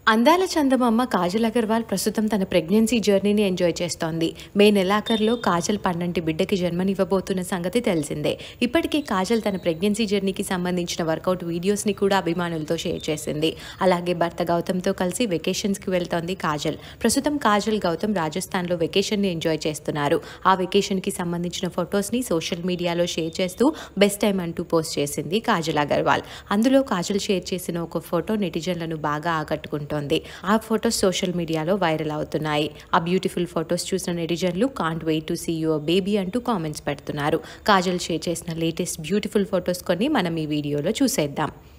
అందాల చందమామ కాజల్ అగర్వాల్ ప్రస్తుతం తన ప్రెగ్నెన్సీ జర్నీని ఎంజాయ్ చేస్తోంది మే నెలాఖరులో కాజల్ పన్నంటి బిడ్డకి జన్మనివ్వబోతున్న సంగతి తెలిసిందే ఇప్పటికే కాజల్ తన ప్రెగ్నెన్సీ జర్నీకి సంబంధించిన వర్కౌట్ వీడియోస్ని కూడా అభిమానులతో షేర్ చేసింది అలాగే భర్త గౌతమ్తో కలిసి వెకేషన్స్కి వెళ్తోంది కాజల్ ప్రస్తుతం కాజల్ గౌతమ్ రాజస్థాన్లో వెకేషన్ని ఎంజాయ్ చేస్తున్నారు ఆ వెకేషన్కి సంబంధించిన ఫొటోస్ని సోషల్ మీడియాలో షేర్ చేస్తూ బెస్ట్ టైం అంటూ పోస్ట్ చేసింది కాజల్ అగర్వాల్ అందులో కాజల్ షేర్ చేసిన ఒక ఫోటో నెటిజన్లను బాగా ఆకట్టుకుంటోంది ఆ ఫొటోస్ సోషల్ మీడియాలో వైరల్ అవుతున్నాయి ఆ బ్యూటిఫుల్ ఫొటోస్ చూసిన నెటిజన్లు can't wait to see your baby అంటూ కామెంట్స్ పెడుతున్నారు కాజల్ షేర్ చేసిన లేటెస్ట్ బ్యూటిఫుల్ ఫొటోస్ కొన్ని మనం ఈ వీడియోలో చూసేద్దాం